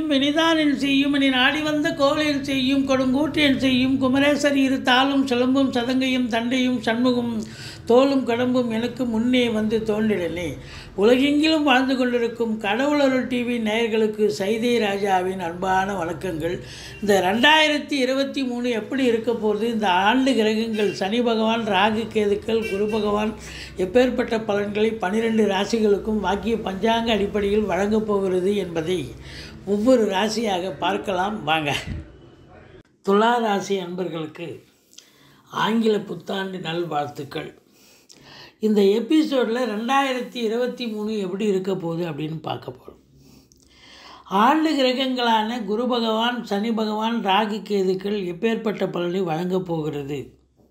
வினிதானின் செய்யும் இனி நாடி வந்த கோலில் செய்யும் கொடுங்கூற்றியன் செய்யும் குமரேசர் இரு தாளும் சிலம்பும் சதங்கையும் தண்டையும் சண்முகம் தோளும் கடம்பும் எனக்கு முன்னே வந்து தோன்றிடனே உலகெங்கிலும் வாழ்ந்து கொண்டிருக்கும் கடவுளருள் டிவி நேயர்களுக்கு சைதை ராஜாவின் அன்பான வணக்கங்கள் இந்த ரெண்டாயிரத்தி இருபத்தி மூணு எப்படி இருக்க போகுது இந்த ஆண்டு கிரகங்கள் சனி பகவான் ராகு கேதுக்கள் குரு பகவான் எப்பேற்பட்ட பலன்களை பன்னிரெண்டு ராசிகளுக்கும் வாக்கிய பஞ்சாங்க அடிப்படையில் வழங்கப் போகிறது என்பதை ஒவ்வொரு ராசியாக பார்க்கலாம் வாங்க துலா ராசி அன்பர்களுக்கு ஆங்கில புத்தாண்டு நல்வாழ்த்துக்கள் இந்த எபிசோடில் ரெண்டாயிரத்தி இருபத்தி மூணு எப்படி இருக்க போகுது அப்படின்னு பார்க்க போகிறோம் ஆண்டு கிரகங்களான குரு பகவான் சனி பகவான் ராகு கேதுக்கள் எப்பேற்பட்ட பலனை வழங்கப் போகிறது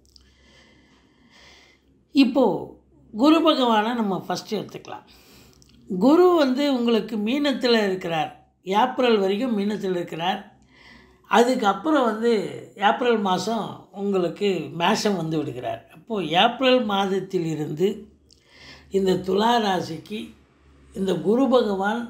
இப்போது குரு பகவானை நம்ம ஃபஸ்ட்டு எடுத்துக்கலாம் குரு வந்து உங்களுக்கு மீனத்தில் இருக்கிறார் ஏப்ரல் வரைக்கும் மீனத்தில் இருக்கிறார் அதுக்கப்புறம் வந்து ஏப்ரல் மாதம் உங்களுக்கு மேஷம் வந்து விடுகிறார் அப்போது ஏப்ரல் மாதத்திலிருந்து இந்த துலா ராசிக்கு இந்த குரு பகவான்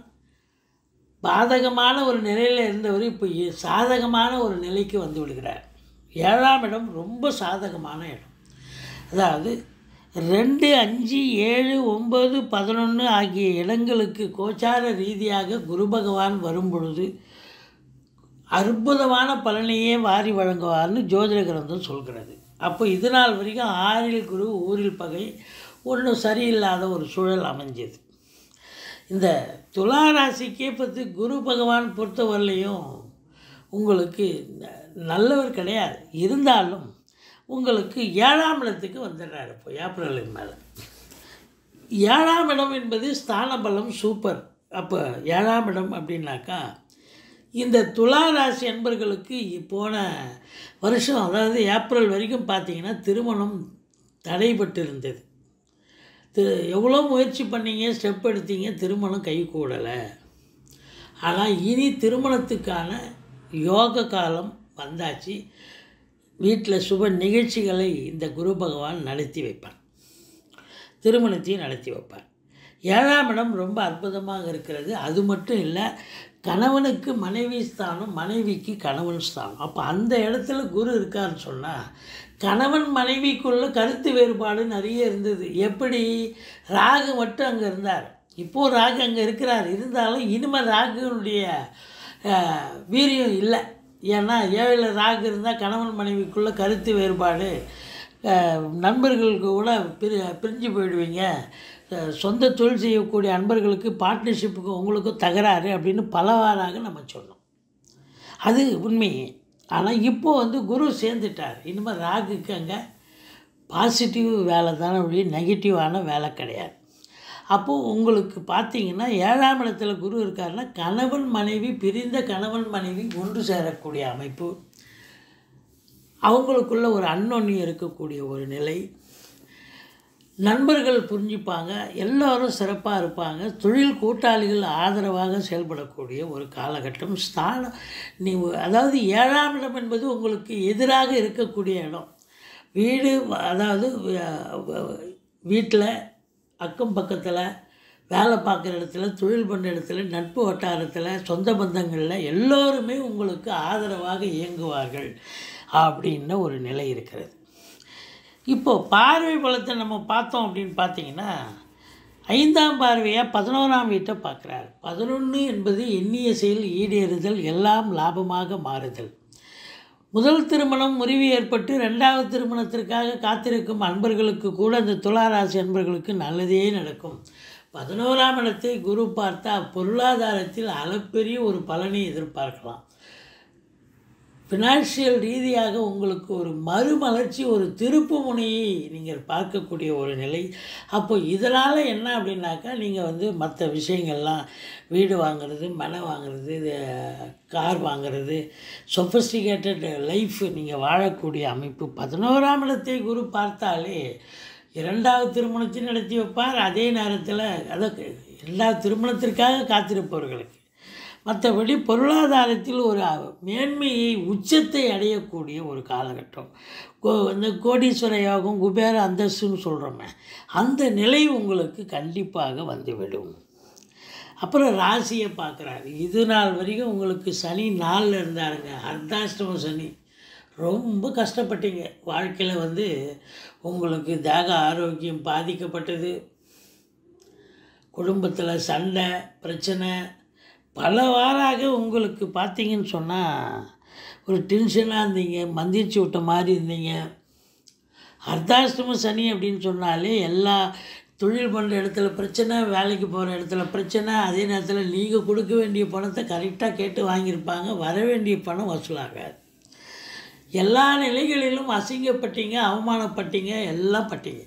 பாதகமான ஒரு நிலையில் இருந்தவர் இப்போ எ- சாதகமான ஒரு நிலைக்கு வந்து விடுகிறார் ஏழாம் இடம் ரொம்ப சாதகமான இடம் அதாவது ரெண்டு அஞ்சு ஏழு ஒம்பது பதினொன்று ஆகிய இடங்களுக்கு கோச்சார ரீதியாக குரு பகவான் வரும் பொழுது அற்புதமான பலனையே வாரி வழங்குவார்னு ஜோதிட கிரந்தம் சொல்கிறது அப்போ இது நாள் வரைக்கும் ஆறில் குரு ஊரில் பகை ஒன்றும் சரியில்லாத ஒரு சூழல் அமைஞ்சது இந்த துலா ராசிக்கே பற்றி குரு பகவான் பொறுத்தவரையிலையும் உங்களுக்கு ந- நல்லவர் கிடையாது இருந்தாலும் உங்களுக்கு ஏழாம் இடத்துக்கு வந்துடுறாரு இப்போ ஏப்ரலுக்கு மேலே ஏழாம் இடம் என்பது ஸ்தான பலம் சூப்பர் அப்போ ஏழாம் இடம் அப்படின்னாக்கா இந்த துலா ராசி அன்பர்களுக்கு போன வருஷம் அதாவது ஏப்ரல் வரைக்கும் பார்த்தீங்கன்னா திருமணம் தடைபட்டு இருந்தது திரு எவ்வளோ முயற்சி பண்ணீங்க ஸ்டெப் எடுத்தீங்க திருமணம் கை கூடலை ஆனால் இனி திருமணத்துக்கான யோக காலம் வந்தாச்சு வீட்டில் சுப நிகழ்ச்சிகளை இந்த குரு பகவான் நடத்தி வைப்பார் திருமணத்தையும் நடத்தி வைப்பார் ஏழாம் இடம் ரொம்ப அற்புதமாக இருக்கிறது அது மட்டும் இல்லை கணவனுக்கு மனைவி ஸ்தானம் மனைவிக்கு கணவன் ஸ்தானம் அப்போ அந்த இடத்துல குரு இருக்கான்னு சொன்னால் கணவன் மனைவிக்குள்ள கருத்து வேறுபாடு நிறைய இருந்தது எப்படி ராகு மட்டும் அங்கே இருந்தார் இப்போது ராகு அங்கே இருக்கிறார் இருந்தாலும் இனிமேல் ராகுனுடைய அஹ், வீரியம் இல்லை ஏன்னா ஏழில் ராகு இருந்தால் கணவன் மனைவிக்குள்ள கருத்து வேறுபாடு அஹ், நண்பர்களுக்கு கூட பிரி பிரிஞ்சு போயிடுவீங்க அஹ், சொந்த தொழில் செய்யக்கூடிய அன்பர்களுக்கு பார்ட்னர்ஷிப்புக்கு உங்களுக்கும் தகராறு அப்படின்னு பலவாறாக நம்ம சொன்னோம் அது உண்மையே ஆனால் இப்போ வந்து குரு சேர்ந்துட்டார் இனிமேல் ராகுக்கு அங்கே பாசிட்டிவ் வேலை தானே ஒழிய நெகட்டிவான வேலை கிடையாது அப்போது உங்களுக்கு பார்த்தீங்கன்னா ஏழாம் இடத்துல குரு இருக்காருன்னா கணவன் மனைவி பிரிந்த கணவன் மனைவி ஒன்று சேரக்கூடிய அமைப்பு அவங்களுக்குள்ள ஒரு அன்னொன்னியம் இருக்கக்கூடிய ஒரு நிலை நண்பர்கள் புரிஞ்சுப்பாங்க எல்லோரும் சிறப்பாக இருப்பாங்க தொழில் கூட்டாளிகள் ஆதரவாக செயல்படக்கூடிய ஒரு காலகட்டம் ஸ்தானம் நீ அதாவது ஏழாம் இடம் என்பது உங்களுக்கு எதிராக இருக்கக்கூடிய இடம் வீடு அதாவது வீட்டில் அக்கம் பக்கத்தில் வேலை பார்க்குற இடத்துல தொழில் பண்ணுற இடத்துல நட்பு வட்டாரத்தில் சொந்த பந்தங்களில் எல்லோருமே உங்களுக்கு ஆதரவாக இயங்குவார்கள் அப்படின்ன ஒரு நிலை இருக்கிறது இப்போது பார்வை பலத்தை நம்ம பார்த்தோம் அப்படின்னு பார்த்தீங்கன்னா ஐந்தாம் பார்வையாக பதினோராம் வீட்டை பார்க்குறார் பதினொன்று என்பது எண்ணிய செயல் ஈடேறுதல் எல்லாம் லாபமாக மாறுதல் முதல் திருமணம் முறிவு ஏற்பட்டு ரெண்டாவது திருமணத்திற்காக காத்திருக்கும் அன்பர்களுக்கு கூட இந்த துளாராசி அன்பர்களுக்கு நல்லதே நடக்கும் பதினோராம் இடத்தை குரு பார்த்தா பொருளாதாரத்தில் அளப்பெரிய ஒரு பலனை எதிர்பார்க்கலாம் ஃபினான்ஷியல் ரீதியாக உங்களுக்கு ஒரு மறுமலர்ச்சி ஒரு திருப்பு முனையை நீங்கள் பார்க்கக்கூடிய ஒரு நிலை அப்போ இதனால் என்ன அப்படின்னாக்கா நீங்கள் வந்து மற்ற விஷயங்கள்லாம் வீடு வாங்குறது மனை வாங்குறது இது கார் வாங்குறது சொஃபஸ்டிகேட்டட் லைஃப் நீங்கள் வாழக்கூடிய அமைப்பு பதினோராம் இடத்தை குரு பார்த்தாலே இரண்டாவது திருமணத்தை நடத்தி வைப்பார் அதே நேரத்தில் அதாவது இரண்டாவது திருமணத்திற்காக காத்திருப்பவர்களுக்கு மற்றபடி பொருளாதாரத்தில் ஒரு மேன்மையை உச்சத்தை அடையக்கூடிய ஒரு காலகட்டம் கோ இந்த கோடீஸ்வர யோகம் குபேர அந்தஸ்துன்னு சொல்கிறோமே அந்த நிலை உங்களுக்கு கண்டிப்பாக வந்துவிடும் அப்புறம் ராசியை பார்க்குறாரு இது நாள் வரைக்கும் உங்களுக்கு சனி நாளில் இருந்தாருங்க அர்த்தாஷ்டம சனி ரொம்ப கஷ்டப்பட்டீங்க வாழ்க்கையில் வந்து உங்களுக்கு தேக ஆரோக்கியம் பாதிக்கப்பட்டது குடும்பத்தில் சண்டை பிரச்சனை பல வாராக உங்களுக்கு பார்த்தீங்கன்னு சொன்னால் ஒரு டென்ஷனாக இருந்தீங்க மந்திரிச்சு விட்ட மாதிரி இருந்தீங்க அர்த்தாஷ்டம சனி அப்படின்னு சொன்னாலே எல்லா தொழில் பண்ணுற இடத்துல பிரச்சனை வேலைக்கு போகிற இடத்துல பிரச்சனை அதே நேரத்தில் நீங்கள் கொடுக்க வேண்டிய பணத்தை கரெக்டாக கேட்டு வாங்கியிருப்பாங்க வர வேண்டிய பணம் வசூலாகாது எல்லா நிலைகளிலும் அசிங்கப்பட்டீங்க அவமானப்பட்டீங்க எல்லாம் பட்டீங்க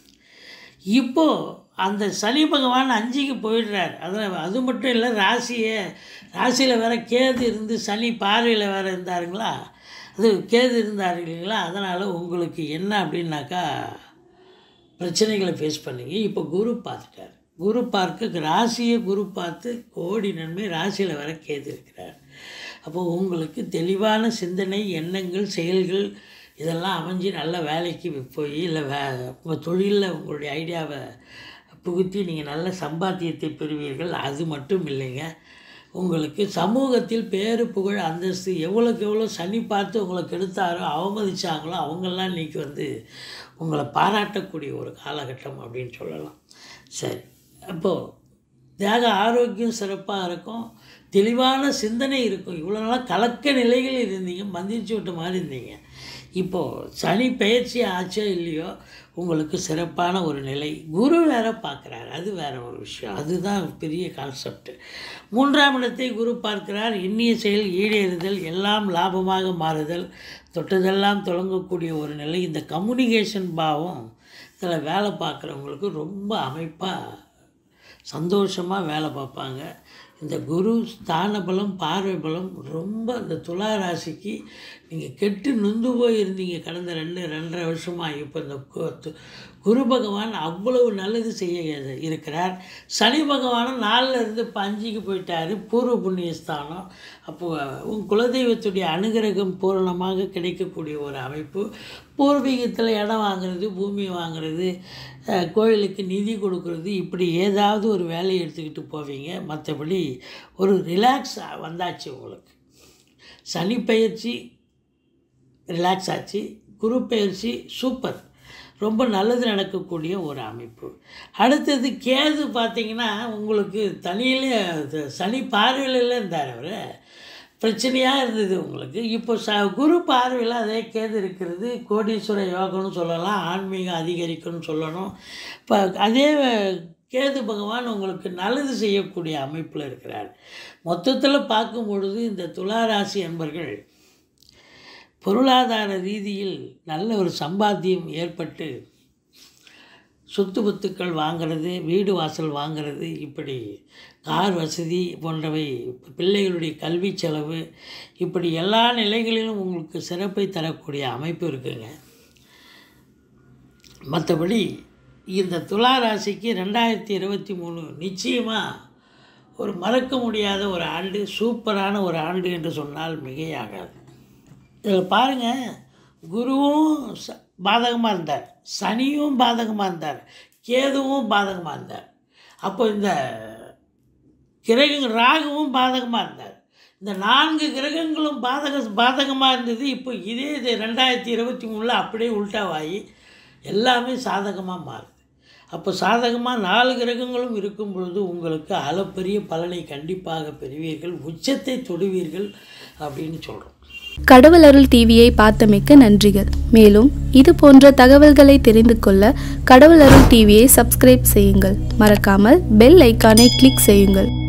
இப்போது அந்த சனி பகவான் அஞ்சுக்கு போயிடுறார் அதில் அது மட்டும் இல்லை ராசியை ராசியில் வேற கேது இருந்து சனி பார்வையில் வேறு இருந்தாருங்களா அது கேது இருந்தார் இல்லைங்களா அதனால் உங்களுக்கு என்ன அப்படின்னாக்கா பிரச்சனைகளை ஃபேஸ் பண்ணீங்க இப்போ குரு பார்த்துட்டார் குரு பார்க்க ராசியை குரு பார்த்து கோடி நன்மை ராசியில் வர கேது இருக்கிறார் அப்போ உங்களுக்கு தெளிவான சிந்தனை எண்ணங்கள் செயல்கள் இதெல்லாம் அமைஞ்சு நல்ல வேலைக்கு போய் இல்லை வே உங்கள் தொழிலில் உங்களுடைய ஐடியாவை புகுத்தி நீங்கள் நல்ல சம்பாத்தியத்தை பெறுவீர்கள் அது மட்டும் இல்லைங்க உங்களுக்கு சமூகத்தில் பேரு புகழ் அந்தஸ்து எவ்வளோக்கு எவ்வளோ சனி பார்த்து உங்களை கெடுத்தாரோ அவமதிச்சாங்களோ அவங்கெல்லாம் இன்றைக்கி வந்து உங்களை பாராட்டக்கூடிய ஒரு காலகட்டம் அப்படின்னு சொல்லலாம் சரி அப்போது தேக ஆரோக்கியம் சிறப்பாக இருக்கும் தெளிவான சிந்தனை இருக்கும் இவ்வளோ நாளாக கலக்க நிலைகள் இருந்தீங்க மந்திரிச்சு விட்ட மாதிரி இருந்தீங்க இப்போது சனி பயிற்சி ஆச்சோ இல்லையோ உங்களுக்கு சிறப்பான ஒரு நிலை குரு வேற பார்க்குறாரு அது வேற ஒரு விஷயம் அதுதான் பெரிய கான்செப்ட் மூன்றாம் இடத்தை குரு பார்க்கிறார் எண்ணிய செயல் ஈடேறுதல் எல்லாம் லாபமாக மாறுதல் தொட்டதெல்லாம் தொடங்கக்கூடிய ஒரு நிலை இந்த கம்யூனிகேஷன் பாவம் இதில் வேலை பார்க்குறவங்களுக்கு ரொம்ப அமைப்பாக சந்தோஷமாக வேலை பார்ப்பாங்க இந்த குரு ஸ்தான பலம் பார்வை பலம் ரொம்ப இந்த துலா ராசிக்கு நீங்கள் கெட்டு நொந்து போயிருந்தீங்க கடந்த ரெண்டு ரெண்டரை வருஷமாக இப்போ இந்த கு- து- குரு பகவான் அவ்வளவு நல்லது செய்ய இருக்கிறார் சனி பகவானும் நாலில் இருந்து இப்போ அஞ்சுக்கு போயிட்டார் பூர்வ புண்ணிய ஸ்தானம் அப்போது உன் குலதெய்வத்துடைய அனுகிரகம் பூரணமாக கிடைக்கக்கூடிய ஒரு அமைப்பு பூர்வீகத்தில் இடம் வாங்குறது பூமி வாங்குறது அஹ், கோயிலுக்கு நிதி கொடுக்கறது இப்படி ஏதாவது ஒரு வேலையை எடுத்துக்கிட்டு போவீங்க மற்றபடி ஒரு ரிலாக்ஸ் வந்தாச்சு உங்களுக்கு சனி பயிற்சி ரிலாக்ஸ் ஆச்சு குரு பயிற்சி சூப்பர் ரொம்ப நல்லது நடக்கக்கூடிய ஒரு அமைப்பு அடுத்தது கேது பார்த்தீங்கன்னா உங்களுக்கு தனியிலே அது சனி பார்வையில் இருந்தார் அவர் பிரச்சனையாக இருந்தது உங்களுக்கு இப்போ ச குரு பார்வையில் அதே கேது இருக்கிறது கோடீஸ்வர யோகம்னு சொல்லலாம் ஆன்மீகம் அதிகரிக்கும்னு சொல்லணும் இப்போ அதே கேது பகவான் உங்களுக்கு நல்லது செய்யக்கூடிய அமைப்பில் இருக்கிறார் மொத்தத்தில் பார்க்கும் பொழுது இந்த துளாராசி என்பர்கள் பொருளாதார ரீதியில் நல்ல ஒரு சம்பாத்தியம் ஏற்பட்டு சொத்து பத்துக்கள் வாங்கிறது வீடு வாசல் வாங்கிறது இப்படி கார் வசதி போன்றவை பிள்ளைகளுடைய கல்வி செலவு இப்படி எல்லா நிலைகளிலும் உங்களுக்கு சிறப்பை தரக்கூடிய அமைப்பு இருக்குங்க மற்றபடி இந்த துலா ராசிக்கு ரெண்டாயிரத்தி இருபத்தி மூணு நிச்சயமாக ஒரு மறக்க முடியாத ஒரு ஆண்டு சூப்பரான ஒரு ஆண்டு என்று சொன்னால் மிகையாகாது இதில் பாருங்கள் குருவும் ச பாதகமாக இருந்தார் சனியும் பாதகமாக இருந்தார் கேதுவும் பாதகமாக இருந்தார் அப்போ இந்த கிரகங்கள் ராகுவும் பாதகமாக இருந்தார் இந்த நான்கு கிரகங்களும் பாதக பாதகமாக இருந்தது இப்போ இதே இது ரெண்டாயிரத்தி இருபத்தி மூணில் அப்படியே உல்டாவாகி எல்லாமே சாதகமாக மாறுது அப்போ சாதகமாக நாலு கிரகங்களும் இருக்கும் பொழுது உங்களுக்கு அளப்பரிய பலனை கண்டிப்பாக பெறுவீர்கள் உச்சத்தை தொடுவீர்கள் அப்படின்னு சொல்கிறோம் கடவுள் அருள் டிவியை பார்த்தமைக்க நன்றிகள் மேலும் இது போன்ற தகவல்களை தெரிந்து கொள்ள கடவுள் அருள் டிவியை சப்ஸ்கிரைப் செய்யுங்கள் மறக்காமல் பெல் ஐக்கானை கிளிக் செய்யுங்கள்